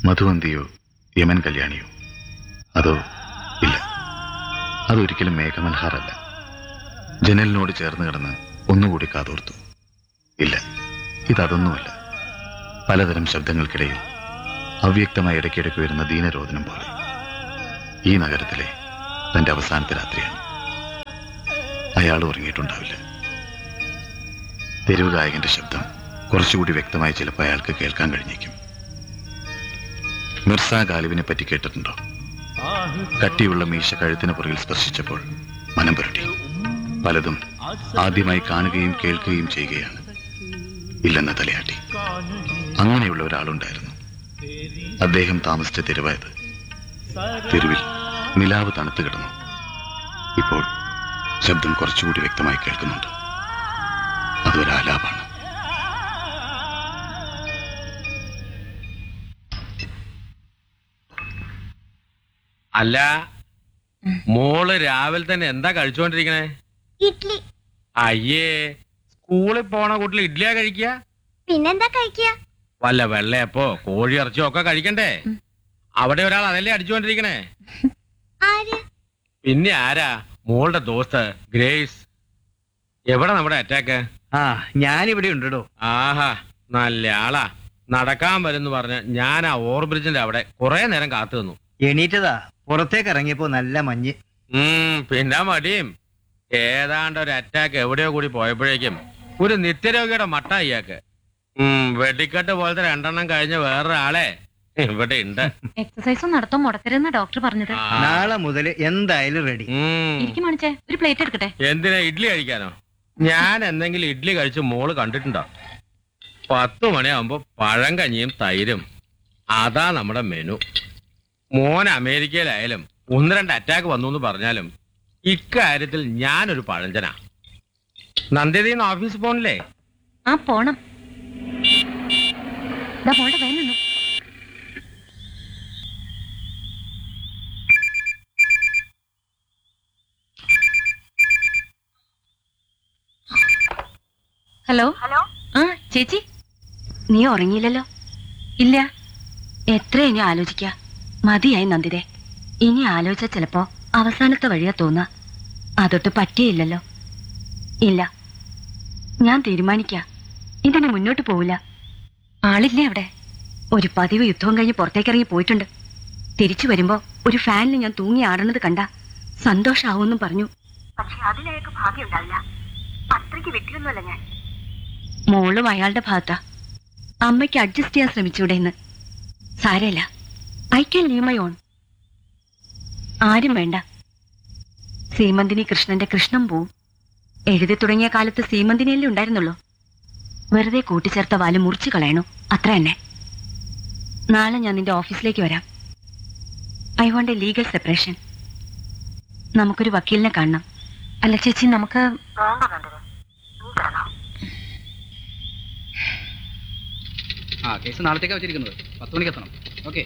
മധുവന്തിയോ Yemen കല്യാണിയോ അതോ ഇല്ല അതൊരിക്കലും മേഘമൽഹാറല്ല ജനലിനോട് ചേർന്ന് കിടന്ന് ഒന്നുകൂടി കാതോർത്തു ഇല്ല ഇതതൊന്നുമല്ല പലതരം ശബ്ദങ്ങൾക്കിടയിൽ അവ്യക്തമായി ഇടയ്ക്കിടയ്ക്ക് വരുന്ന ദീനരോധനം പോലെ ഈ നഗരത്തിലെ തന്റെ അവസാനത്തെ രാത്രിയാണ് അയാൾ ഉറങ്ങിയിട്ടുണ്ടാവില്ല തെരുവ് ഗായകന്റെ ശബ്ദം കുറച്ചുകൂടി വ്യക്തമായി ചിലപ്പോൾ അയാൾക്ക് കേൾക്കാൻ കഴിഞ്ഞേക്കും മിർസ ഗാലിബിനെ പറ്റി കേട്ടിട്ടുണ്ടോ കട്ടിയുള്ള മീശ കഴുത്തിന് പുറകിൽ സ്പർശിച്ചപ്പോൾ മനം പുരട്ടി പലതും ആദ്യമായി കാണുകയും കേൾക്കുകയും ചെയ്യുകയാണ് ഇല്ലെന്ന തലയാട്ടി അങ്ങനെയുള്ള ഒരാളുണ്ടായിരുന്നു അദ്ദേഹം താമസിച്ച തെരുവായത് തെരുവിൽ നിലാവ് തണുത്തു കിടന്നു ഇപ്പോൾ ശബ്ദം കുറച്ചുകൂടി വ്യക്തമായി കേൾക്കുന്നുണ്ട് അതൊരാലാപാണ് അല്ല മോള് രാവിലെ തന്നെ എന്താ കഴിച്ചുകൊണ്ടിരിക്കണേ ഇഡ്ലി അയ്യേ സ്കൂളിൽ പോണ കുട്ടികൾ ഇഡ്ഡലിയാ കഴിക്കുക പിന്നെന്താ കഴിക്കുക വല്ല വെള്ളയപ്പോ കോഴി ഇറച്ചിയോ ഒക്കെ കഴിക്കണ്ടേ അവിടെ ഒരാൾ അതല്ലേ അടിച്ചുകൊണ്ടിരിക്കണേ ആര് പിന്നെ ആരാ മോളുടെ ദോസ്ത് ഗ്രേസ് എവിടെ നമ്മുടെ അറ്റാക്ക് ആ ഞാനിവിടെ ഉണ്ടോ ആഹാ നല്ല ആളാ നടക്കാൻ വരുന്നു പറഞ്ഞ് ഞാൻ ആ ഓവർബ്രിഡ്ജിന്റെ അവിടെ കുറെ നേരം കാത്തു നിന്നു എണീറ്റതാ പുറത്തേക്ക് ഇറങ്ങിയപ്പോ നല്ല മഞ്ഞ് ഉം പിന്നെ മടിയും ഏതാണ്ട് ഒരു അറ്റാക്ക് എവിടെയോ കൂടി പോയപ്പോഴേക്കും ഒരു നിത്യരോഗിയുടെ മട്ട ഇയാൾക്ക് ഉം വെടിക്കെട്ട് പോലത്തെ രണ്ടെണ്ണം കഴിഞ്ഞ വേറൊരാളെ ഇവിടെ ഉണ്ട് എക്സസൈസും നടത്തും മുടക്കരുതെന്ന ഡോക്ടർ പറഞ്ഞത് ആ. നാളെ മുതൽ എന്തായാലും റെഡി ഉം. ഇരിക്കും മണിച്ചേ ഒരു പ്ലേറ്റ് എടുക്കട്ടെ എന്തിനാ ഇഡ്ഡലി കഴിക്കാനോ ഞാൻ എന്തെങ്കിലും ഇഡ്ഡലി കഴിച്ച് മോള് കണ്ടിട്ടുണ്ടോ പത്ത് മണിയാവുമ്പോ പഴം കഞ്ഞിയും തൈരും അതാ നമ്മുടെ മെനു മോൻ അമേരിക്കയിലായാലും ഒന്ന് രണ്ട് അറ്റാക്ക് വന്നു എന്ന് പറഞ്ഞാലും ഇക്കാര്യത്തിൽ ഞാനൊരു പഴഞ്ചനാ നന്ദിതീന്ന് ഓഫീസിൽ പോണില്ലേ ആ പോണം ദാ മോളുടെ വേഗം നിന്നു ഹലോ ഹലോ ആ ചേച്ചി നീ ഉറങ്ങിയില്ലല്ലോ ഇല്ല എത്ര ഇനി ആലോചിക്ക മതിയായി നന്ദിതേ ഇനി ആലോചിച്ച ചിലപ്പോ അവസാനത്തെ വഴിയാ തോന്നുക അതൊട്ട് പറ്റിയില്ലല്ലോ ഇല്ല ഞാൻ തീരുമാനിക്ക ഇതിന് മുന്നോട്ട് പോവില്ല ആളില്ലേ അവിടെ ഒരു പതിവ് യുദ്ധവും കഴിഞ്ഞ് പുറത്തേക്കിറങ്ങി പോയിട്ടുണ്ട് തിരിച്ചു വരുമ്പോ ഒരു ഫാനിൽ ഞാൻ തൂങ്ങി ആടണത് കണ്ട സന്തോഷാവൂന്നും പറഞ്ഞു പക്ഷെ അതിനയാൾക്ക് ഭാഗ്യം ഉണ്ടാവില്ല അത്രയ്ക്ക് വെട്ടിയൊന്നുമല്ല ഞാൻ മോളും അയാളുടെ ഭാഗത്താ അമ്മയ്ക്ക് അഡ്ജസ്റ്റ് ചെയ്യാൻ ശ്രമിച്ചൂടെ എന്ന് സാരമില്ല I can leave my own ആരും വേണ്ട സീമന്തിനി കൃഷ്ണന്റെ കൃഷ്ണൻ പോവും എഴുതി തുടങ്ങിയ കാലത്ത് സീമന്തിനിയല്ലേ ഉണ്ടായിരുന്നുള്ളൂ വെറുതെ കൂട്ടിച്ചേർത്ത വാല് മുറിച്ചു കളയണു അത്ര തന്നെ നാളെ ഞാൻ നിന്റെ ഓഫീസിലേക്ക് വരാം I want a legal separation നമുക്കൊരു വക്കീലിനെ കാണണം അല്ല ചേച്ചി നമുക്ക് ആ കേസ് നാളത്തേക്കാണ് വെച്ചിരിക്കുന്നത് പത്ത് മണിക്ക് എത്തണം ഓക്കെ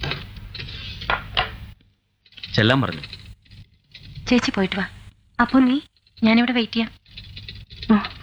ചെല്ലാൻ പറഞ്ഞു ചേച്ചി പോയിട്ട് വാ അപ്പൊ നീ ഞാനിവിടെ വെയിറ്റ് ചെയ്യാം ഉം.